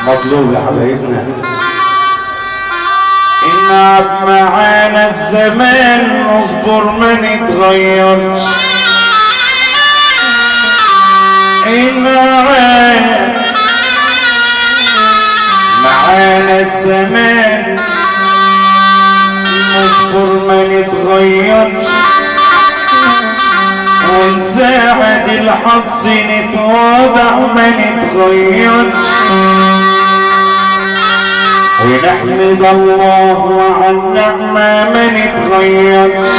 مطلوب لحبايبنا إن معانا الزمان نصبر ما نتغيرش إن معانا الزمان نصبر ما نتغيرش ونساعد الحظ نتواضع ما نتغيرش ونحمد الله على النعمة ما نتغيرش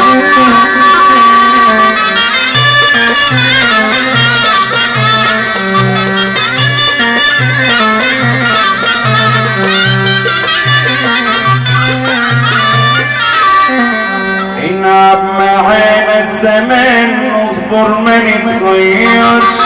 إنعم معانا الزمان نصبر ما نتغيرش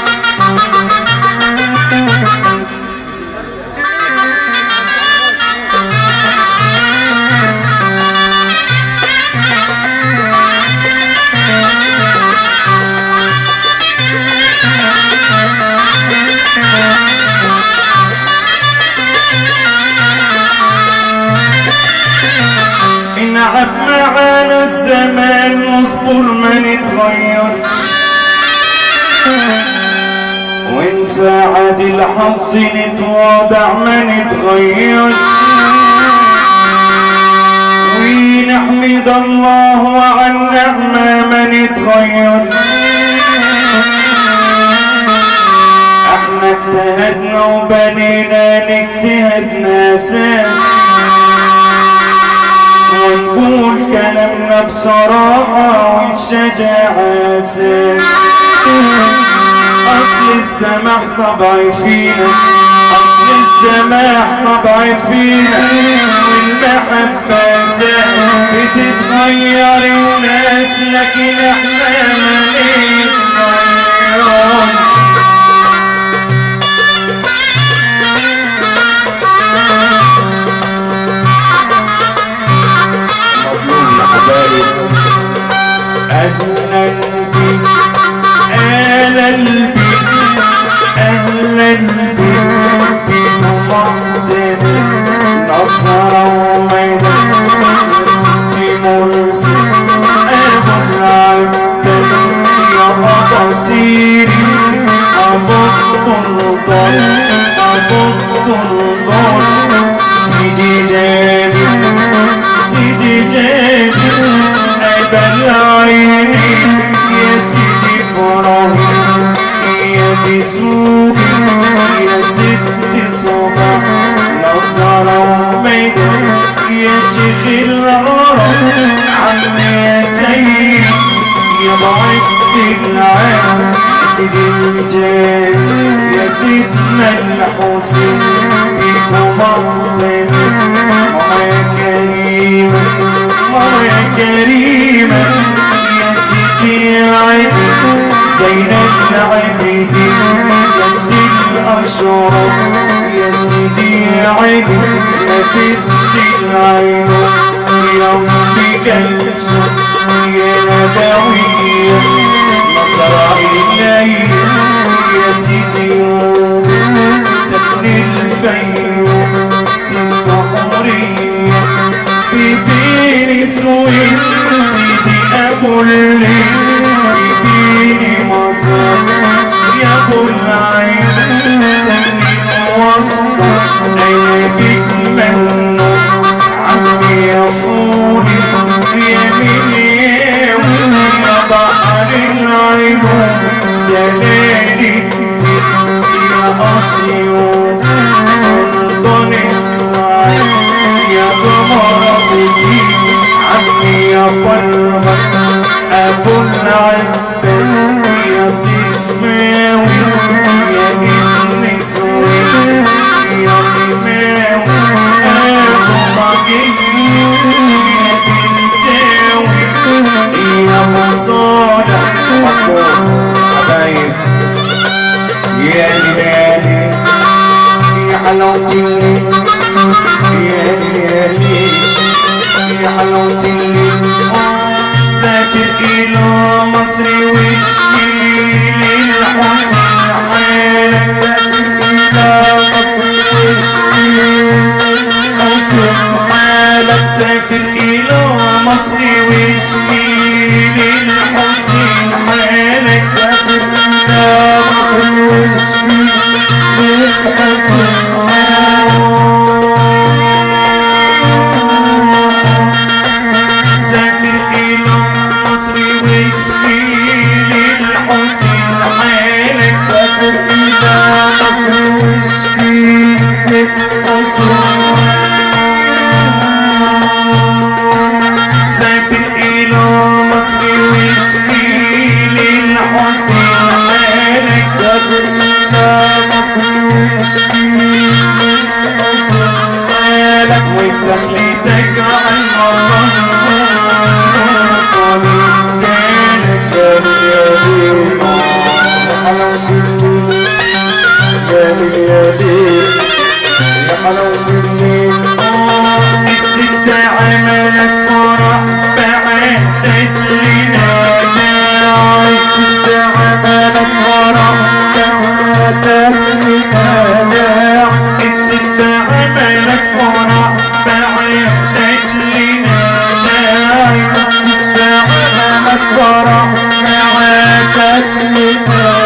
إنعم معانا الزمان نصبر ما نتغيرش ونساعد الحظ نتواضع ما نتغيرش ونحمد الله على النعمة ما نتغيرش احنا اجتهدنا وبنينا لاجتهادنا اساس ونقول كلامنا بصراحة والشجاعة أساس أصل السماح طبعي فينا أصل السماح طبعي فينا والمحبة أساس بتتغير الناس لكن احنا ما نتغيرش مطلوب يا حبايب أهلا بك أهلا بك أهلا بك بمقدم نصر وميدان بمرسي أبو العباس يا أبا سيري أبو الطلطان أبو الطلطان سيدي جابر سيدي جابر أبا العيني يا سيدي إبراهيم يا بسوق يا ست صبا نصر وميدان يا شيخ العرب عمي يا سيد يا ضعيف العالم يا سيدي الجاه يا سيدنا الحسين بيكم مطمئن ماما يا كريمة ماما يا كريمة يا سيدي يا عيني زينب العبيدين يد الأشرف يا سيدي يا عيني نفست العين يا أمي كلثوم يا نبوية نصر إلي يا سيدي سكن الفيوم ست حورية في بين سويد سيدي أبو الليل في بين مصر يا أبو العين سكن وسط أيامك منون عمي يا فولي يا مليون يا بحر العيون جلال الدين يا أسيوط سلطان الصعيد يا قمر الدين عمي يا فرغة أبو العباس يا سيفاوي يا ابن سويد يا إماوي أبو مجيد يا بنتاوي يا مصالح حبايب يا ليالي يا حلاوة الليل يا ليالي يا حلاوة الليل سافر إلى مصر واشكي للحسين حالك سافر إلى مصر سافر إلى مصر واشكي للحسين حالك سافر إلى مصر واشكي سافر إلى مصر واشكي للحسين حالك سافر إلى مصر واشكي للحسين حالك وافتح لي تجعل الست عملت فرح بعدت لنا داعي الست عملت فرح بعدت لنا داعي الست عملت فرح بعدت لنا داعي الست عملت فرح بعدت لنا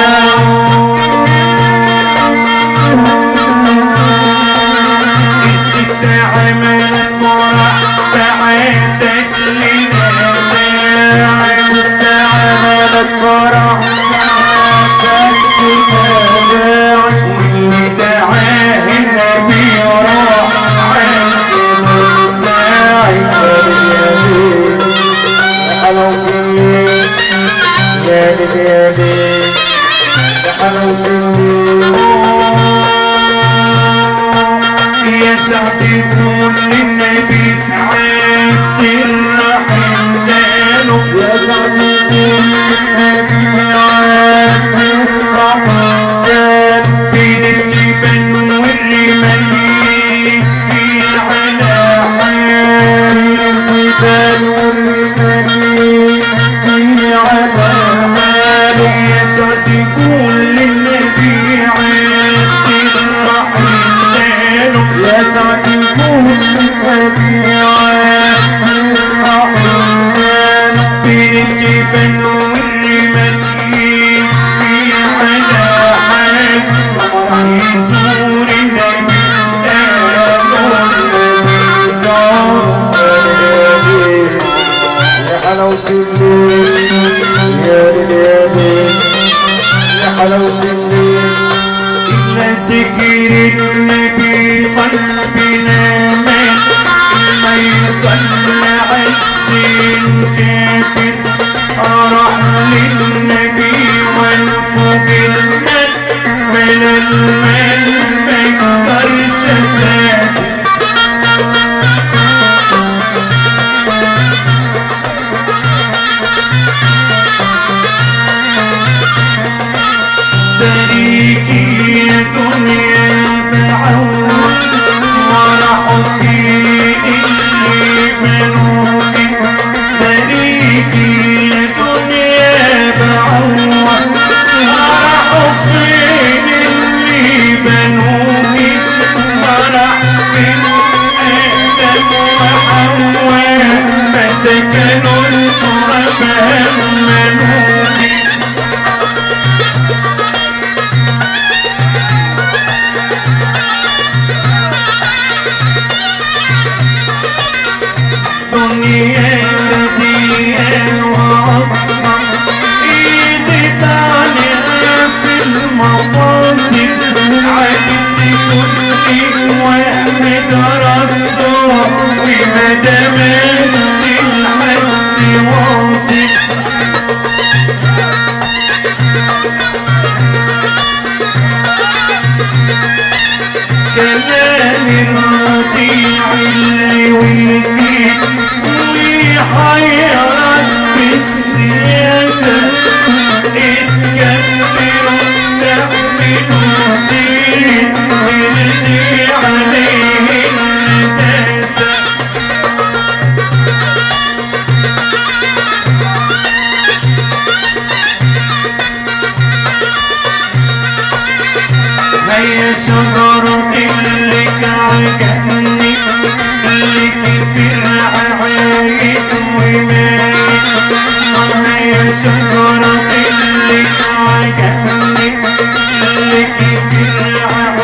داعي الست عملت فرح بعدت لنا داعي الست عملت فرح بعدت لنا داعي واللي دعاه النبي راح عند الساعي يا ليل يا حلاوة الليل يا ليل يا ليل يا حلاوة الليل يا سعد كل النبي عبد الرحيم دانو يا سعد كل النبي عبد الرحيم دانو بين الجبل والرمال في على حال الجبال والرمال في على حال يا سعد كل النبي عبد الرحيم دانو يا سعد كل النبي عبد الرحيم دانو بين الجبل والرمال في على حال راح يزور النبي يا حلاوة الليل يا ليل يا ليل يا حلاوة الليل إلا ذكر النبي قلبنا مات ما يصلى عالسين كافر راح للنبي والفوق المال بلا المال ما يقدرش اسافر بريكي يا دنيا بعوض وراحوا في اللي بنوكي بريكي يا دنيا بعوض وراحوا في اللي بنوكي وراح في آدم وحواء فسكنوا التراب همنوكي دنيا رديئة وأقصى إيدي طالعة في المفاصل عجبني كل واحد رقصه وما دامتش لحد واصل كلام الرضيع اللي ويجيك ويحيرك بالسياسة اتكبروا تعملوا سين ترضي عليه النداسة هيا شجرة اللي عجبني اللي كتير عايد ومايد هيا شجرة اللي عجبني اللي كتير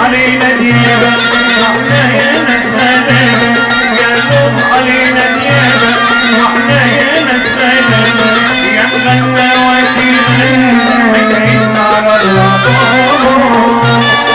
علينا ديابة واحنا يا ناس غلابة قالوا علينا ديابة واحنا يا ناس غلابة يا مغنى وكيل حكايتنا على العطار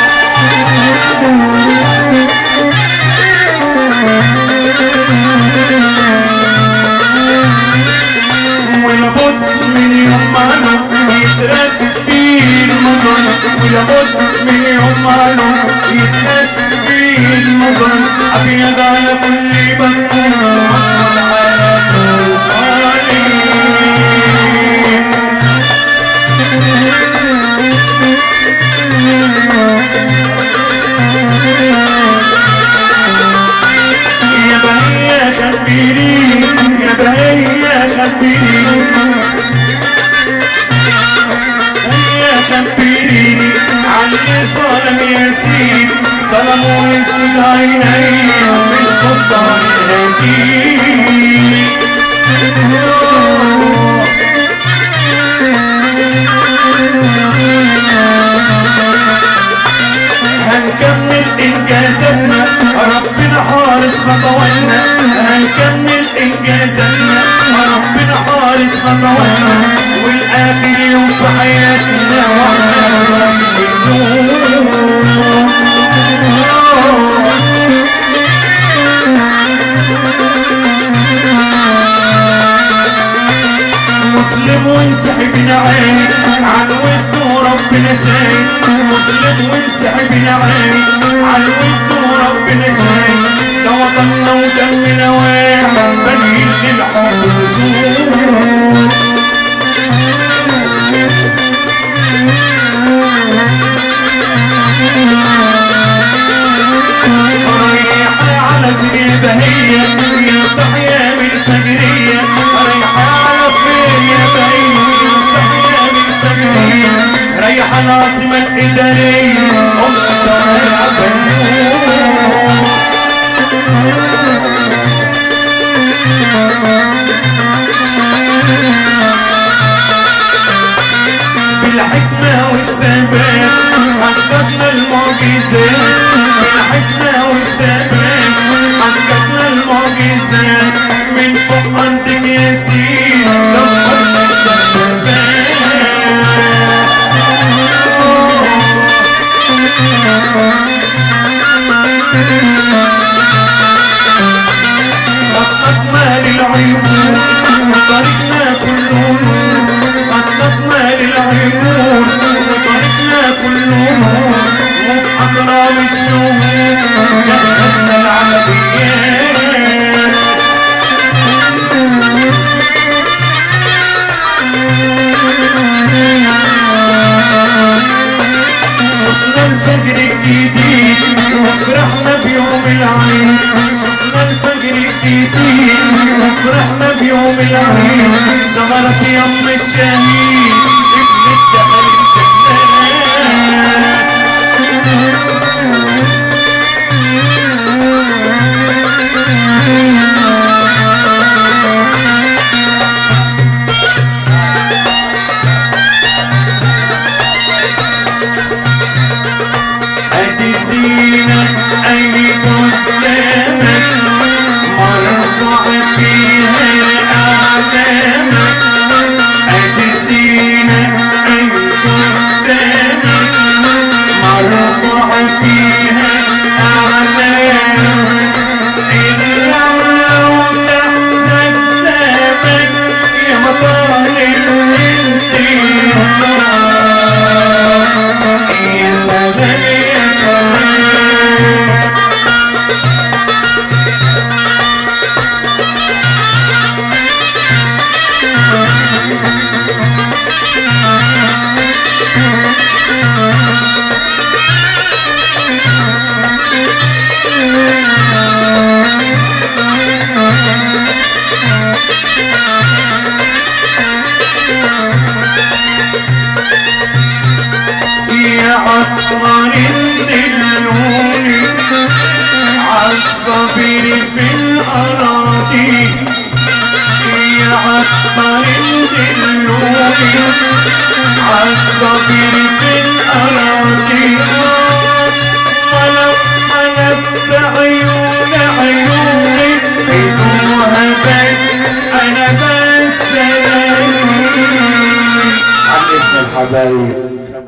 ولابد من يوم ما له يترد فيه المظن ولابد من يوم ما له يترد فيه المظن ابيض على كل بسطور اصفر على كل صليب يا بهية خبريني يا بهية خبريني هيا خبريني عن صنم ياسين صنم ويسود عيني من خطان الهدي هنكمل انجازاتنا ربنا حارس خطواتنا هنكمل انجازاتنا ربنا حارس خطواتنا والاخر يوم في حياتنا واحنا مسلم وانسحب عيني عن ود وربنا شايف مسلم وانسحب عيني عن ود وربنا شايف ده وطننا ودمنا واحد بنين للحب نسور رايحة على فين بهية يا صحية من فجرية رايحة على فين يا بهية يا صحية من فجرية رايحة العاصمة الإدارية أم شوارع بنور بالحكمة والثبات حققنا المعجزات بالحكمة والثبات حققنا المعجزات من فوق أرضك يا سيدي دمرنا خططنا للعيون وطريقنا كله نور خططنا للعيون وطريقنا كله نور وفي أقرب الشهور جهزنا العمليات شفنا الفجر الجديد وفرحنا بيوم العيد شفنا الفجر الجديد وفرحنا بيوم العيد زغرت يم الشهيد ابن الدخل الجنات ادي سينا اي قدامك مرفوع فيها اعلامك ادي سينا اي قدامك مرفوع فيها اعلامك الا لو تحت كتابك يا مطار الانتصار يا سلام يا سلام يا عطر الدلوني عالصبر في الأراضي يا عطر الدلوني عالصبر في الأراضي حبايب